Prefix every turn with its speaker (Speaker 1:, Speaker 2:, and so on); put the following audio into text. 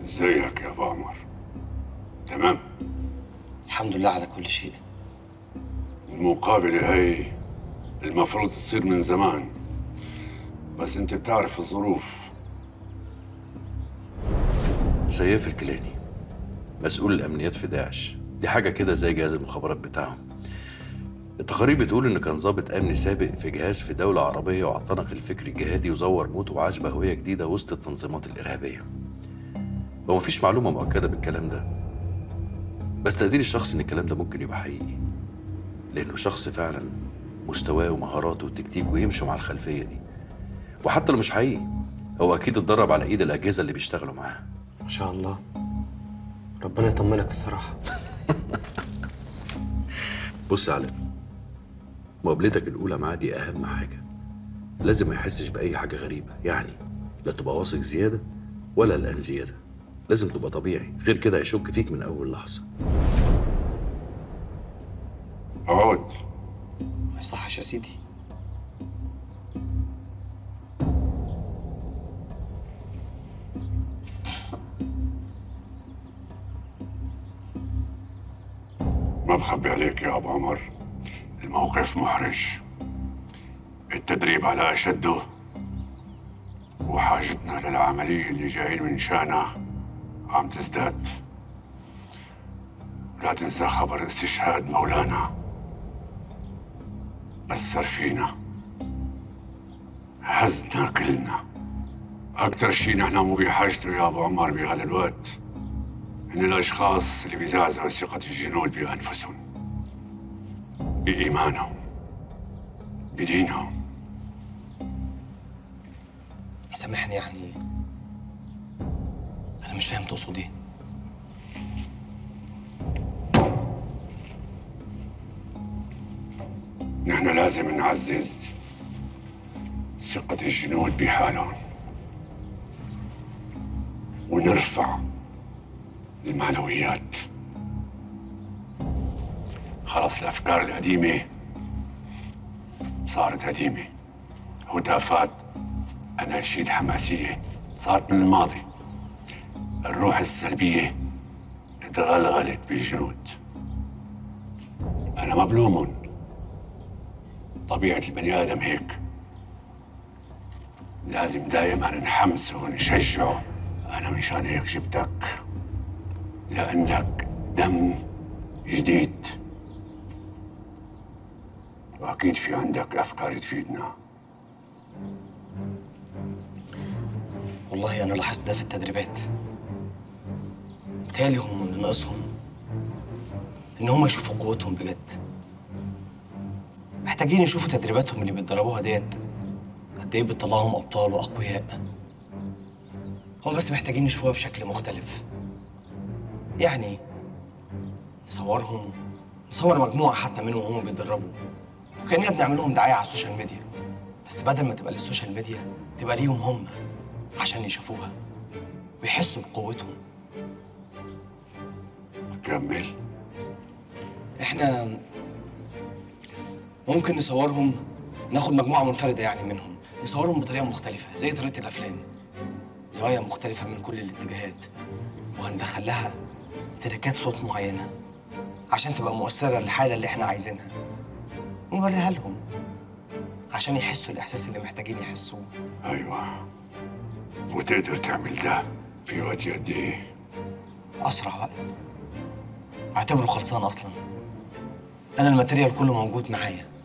Speaker 1: ازيك يا ابو عمر تمام
Speaker 2: الحمد لله على كل شيء
Speaker 1: المقابلة هي المفروض تصير من زمان بس انت بتعرف الظروف
Speaker 3: سياف الكيلاني مسؤول الامنيات في داعش دي حاجه كده زي جهاز المخابرات بتاعهم التقارير بتقول ان كان ضابط امن سابق في جهاز في دوله عربيه واعتنق الفكر الجهادي وزور موته وعاش بهويه جديده وسط التنظيمات الارهابيه هو مفيش معلومه مؤكده بالكلام ده بس تقديري الشخصي ان الكلام ده ممكن يبقى حقيقي لانه شخص فعلا مستواه ومهاراته وتكتيكه يمشوا مع الخلفيه دي وحتى لو مش حقيقي هو اكيد اتدرب على ايد الاجهزه اللي بيشتغلوا معاه
Speaker 2: ما شاء الله ربنا يطمنك الصراحه
Speaker 3: بص يا علاء مقابلتك الأولى معاه دي أهم حاجة لازم ما يحسش بأي حاجة غريبة يعني لا تبقى واثق زيادة ولا قلقان زيادة لازم تبقى طبيعي غير كده هيشك فيك من أول لحظة
Speaker 1: اقعد
Speaker 2: ما يصحش يا سيدي
Speaker 1: ما بخبي عليك يا ابو عمر الموقف محرج التدريب على اشده وحاجتنا للعملية اللي جايين من شانها عم تزداد لا تنسى خبر استشهاد مولانا أثر فينا هزنا كلنا أكتر شيء نحن مو بحاجته يا أبو عمر بهذا الوقت إن الأشخاص اللي بيزعزعوا ثقة الجنود بأنفسهم بإيمانهم بدينهم
Speaker 2: سامحني يعني انا مش فاهم تقصد ايه
Speaker 1: نحن لازم نعزز ثقة الجنود بحالهم ونرفع المعنويات خلاص الأفكار القديمة صارت قديمة هتافات أناشيد حماسية صارت من الماضي الروح السلبية تغلغلت بالجنود أنا مبلوم طبيعة البني آدم هيك لازم دائما نحمسه ونشجعه أنا مشان هيك جبتك لأنك دم جديد وأكيد في عندك أفكار تفيدنا
Speaker 2: والله انا لاحظت ده في التدريبات بتهيألي هم اللي ناقصهم ان هم يشوفوا قوتهم بجد محتاجين يشوفوا تدريباتهم اللي بيتدربوها ديت قد ايه بتطلعهم ابطال واقوياء هم بس محتاجين يشوفوها بشكل مختلف يعني نصورهم نصور مجموعة حتى منهم وهم بيتدربوا وكأننا بنعمل لهم دعاية على السوشيال ميديا بس بدل ما تبقى للسوشيال ميديا تبقى ليهم هم عشان يشوفوها ويحسوا بقوتهم
Speaker 1: كمل
Speaker 2: احنا ممكن نصورهم ناخد مجموعة منفردة يعني منهم نصورهم بطريقة مختلفة زي طريقة الأفلام زوايا مختلفة من كل الاتجاهات وهندخل لها تركات صوت معينة عشان تبقى مؤثرة للحالة اللي احنا عايزينها ونوريها لهم عشان يحسوا الإحساس اللي محتاجين يحسوه
Speaker 1: أيوة وتقدر تعمل ده في وقت قد إيه
Speaker 2: أسرع وقت اعتبره خلصان أصلا أنا الماتيريال كله موجود معايا